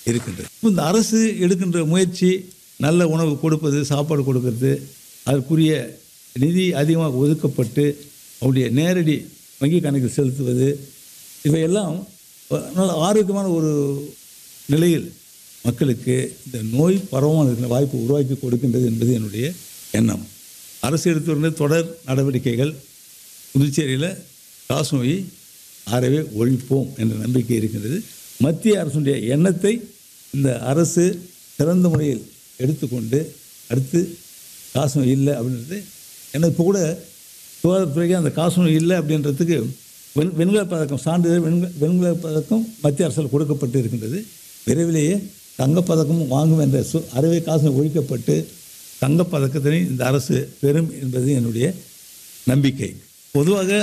இருக்கின்றது இந்த அரசு எடுக்கின்ற முயற்சி நல்ல உணவு கொடுப்பது சாப்பாடு கொடுக்கறது அதற்குரிய நிதி அதிகமாக ஒதுக்கப்பட்டு அவருடைய நேரடி வங்கி கணக்கில் செலுத்துவது இவையெல்லாம் நல்ல ஆரோக்கியமான ஒரு நிலையில் மக்களுக்கு இந்த நோய் பரவாமல் இருக்கிற வாய்ப்பு உருவாக்கி கொடுக்கின்றது என்பது என்னுடைய எண்ணம் அரசு எடுத்து வருகிற தொடர் நடவடிக்கைகள் புதுச்சேரியில் காசு நோயை அறவே ஒழிப்போம் என்ற நம்பிக்கை இருக்கின்றது மத்திய அரசுடைய எண்ணத்தை இந்த அரசு சிறந்த முறையில் எடுத்துக்கொண்டு அடுத்து காசு நோய் இல்லை அப்படின்றது எனக்கு இப்போ கூட சுகாதாரத்துறைக்கு அந்த காசு நோய் இல்லை அப்படின்றதுக்கு வெண் வெண்கல பதக்கம் சான்றிதழ் வெண்க வெண்கல பதக்கம் மத்திய அரசால் கொடுக்கப்பட்டு இருக்கின்றது விரைவிலேயே தங்கப்பதக்கமும் வாங்கும் என்ற சு அறவே காசு நோய் ஒழிக்கப்பட்டு தங்கப்பதக்கத்தினை இந்த அரசு பெறும் என்பது என்னுடைய நம்பிக்கை பொதுவாக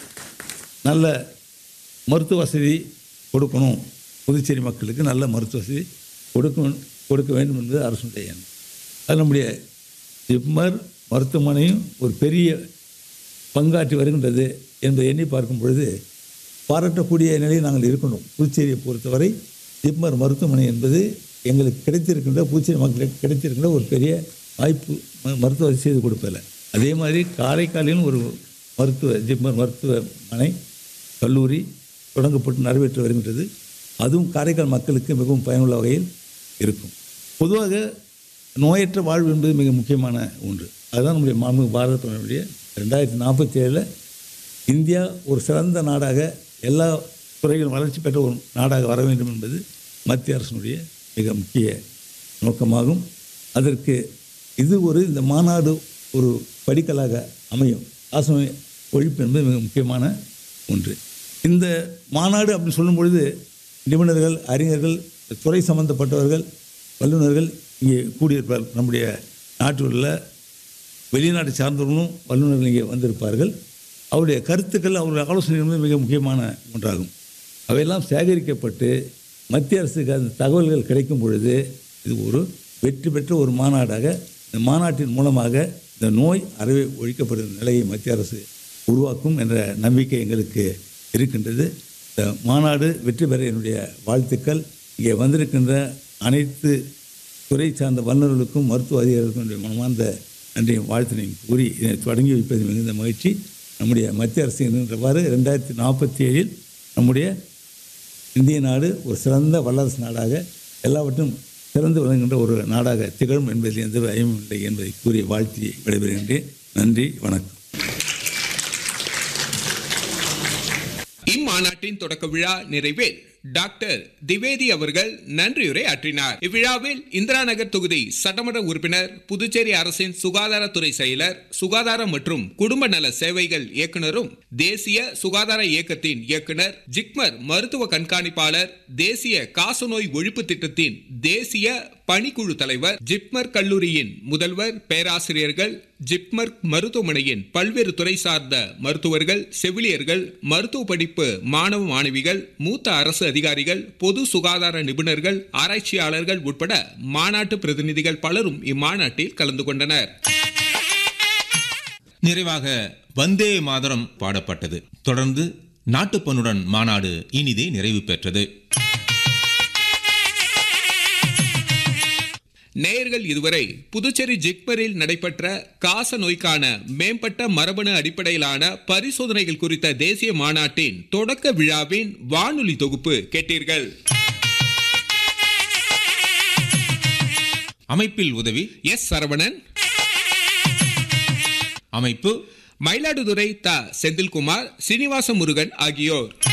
நல்ல மருத்துவ வசதி கொடுக்கணும் புதுச்சேரி மக்களுக்கு நல்ல மருத்துவ வசதி கொடுக்கணும் கொடுக்க வேண்டும் என்பது அரசுடைய எண்ணம் அது நம்முடைய ஜிப்மர் மருத்துவமனையும் ஒரு பெரிய பங்காற்றி வருகின்றது என்பதை எண்ணி பார்க்கும் பொழுது பாராட்டக்கூடிய நிலையில் நாங்கள் இருக்கணும் புதுச்சேரியை பொறுத்தவரை ஜிப்மர் மருத்துவமனை என்பது எங்களுக்கு கிடைத்திருக்கின்ற புதுச்சேரி மக்களுக்கு கிடைத்திருக்கின்ற ஒரு பெரிய வாய்ப்பு ம- மருத்துவ வசதி செய்து கொடுப்பதில்லை அதே மாதிரி காரைக்காலிலும் ஒரு மருத்துவ ஜிப்மர் மருத்துவமனை கல்லூரி தொடங்கப்பட்டு நிறைவேற்று வருகின்றது அதுவும் காரைக்கால் மக்களுக்கு மிகவும் பயனுள்ள வகையில் இருக்கும் பொதுவாக நோயற்ற வாழ்வு என்பது மிக முக்கியமான ஒன்று அதுதான் நம்முடைய மாண்பு பாரத பிரதமருடைய ரெண்டாயிரத்தி நாற்பத்தி ஏழில் இந்தியா ஒரு சிறந்த நாடாக எல்லா துறைகளும் வளர்ச்சி பெற்ற ஒரு நாடாக வர வேண்டும் என்பது மத்திய அரசினுடைய மிக முக்கிய நோக்கமாகும் அதற்கு இது ஒரு இந்த மாநாடு ஒரு படிக்கலாக அமையும் ஆசன ஒழிப்பு என்பது மிக முக்கியமான ஒன்று இந்த மாநாடு அப்படின்னு சொல்லும் பொழுது நிபுணர்கள் அறிஞர்கள் துறை சம்பந்தப்பட்டவர்கள் வல்லுநர்கள் இங்கே கூடியிருப்பார் நம்முடைய நாட்டில் உள்ள வெளிநாட்டை சார்ந்தவர்களும் வல்லுநர்கள் இங்கே வந்திருப்பார்கள் அவருடைய கருத்துக்கள் அவருடைய ஆலோசனை என்பது மிக முக்கியமான ஒன்றாகும் அவையெல்லாம் சேகரிக்கப்பட்டு மத்திய அரசுக்கு அந்த தகவல்கள் கிடைக்கும் பொழுது இது ஒரு வெற்றி பெற்ற ஒரு மாநாடாக இந்த மாநாட்டின் மூலமாக இந்த நோய் அறவே ஒழிக்கப்படுகிற நிலையை மத்திய அரசு உருவாக்கும் என்ற நம்பிக்கை எங்களுக்கு இருக்கின்றது இந்த மாநாடு வெற்றி பெற என்னுடைய வாழ்த்துக்கள் இங்கே வந்திருக்கின்ற அனைத்து துறை சார்ந்த வல்லுநர்களுக்கும் மருத்துவ அதிகாரிகளுக்கும் என்னுடைய மனமார்ந்த நன்றியும் வாழ்த்தினையும் கூறி இதனை தொடங்கி வைப்பது மிகுந்த மகிழ்ச்சி நம்முடைய மத்திய அரசு என்கின்றவாறு ரெண்டாயிரத்தி நாற்பத்தி ஏழில் நம்முடைய இந்திய நாடு ஒரு சிறந்த வல்லரசு நாடாக எல்லாவற்றும் சிறந்து விளங்குகின்ற ஒரு நாடாக திகழும் என்பதில் எந்த பயமும் இல்லை என்பதை கூறி வாழ்த்தி விடைபெறுகின்றேன் நன்றி வணக்கம் இம்மாநாட்டின் தொடக்க விழா நிறைவில் டாக்டர் திவேதி அவர்கள் நன்றியுரை ஆற்றினார் இவ்விழாவில் இந்திரா நகர் தொகுதி சட்டமன்ற உறுப்பினர் புதுச்சேரி அரசின் சுகாதாரத்துறை செயலர் சுகாதார மற்றும் குடும்ப நல சேவைகள் இயக்குனரும் தேசிய சுகாதார இயக்கத்தின் இயக்குனர் ஜிக்மர் மருத்துவ கண்காணிப்பாளர் தேசிய காசநோய் ஒழிப்பு திட்டத்தின் தேசிய பணிக்குழு தலைவர் ஜிப்மர் கல்லூரியின் முதல்வர் பேராசிரியர்கள் ஜிப்மர் மருத்துவமனையின் பல்வேறு துறை சார்ந்த மருத்துவர்கள் செவிலியர்கள் மருத்துவ படிப்பு மாணவ மாணவிகள் மூத்த அரசு அதிகாரிகள் பொது சுகாதார நிபுணர்கள் ஆராய்ச்சியாளர்கள் உட்பட மாநாட்டு பிரதிநிதிகள் பலரும் இம்மாநாட்டில் கலந்து கொண்டனர் நிறைவாக வந்தே மாதரம் பாடப்பட்டது தொடர்ந்து நாட்டுப்பண்ணுடன் மாநாடு இனிதே நிறைவு பெற்றது நேயர்கள் இதுவரை புதுச்சேரி ஜிக்மரில் நடைபெற்ற காச நோய்க்கான மேம்பட்ட மரபணு அடிப்படையிலான பரிசோதனைகள் குறித்த தேசிய மாநாட்டின் தொடக்க விழாவின் வானொலி தொகுப்பு கேட்டீர்கள் அமைப்பில் உதவி எஸ் சரவணன் அமைப்பு மயிலாடுதுறை த செந்தில்குமார் சீனிவாச முருகன் ஆகியோர்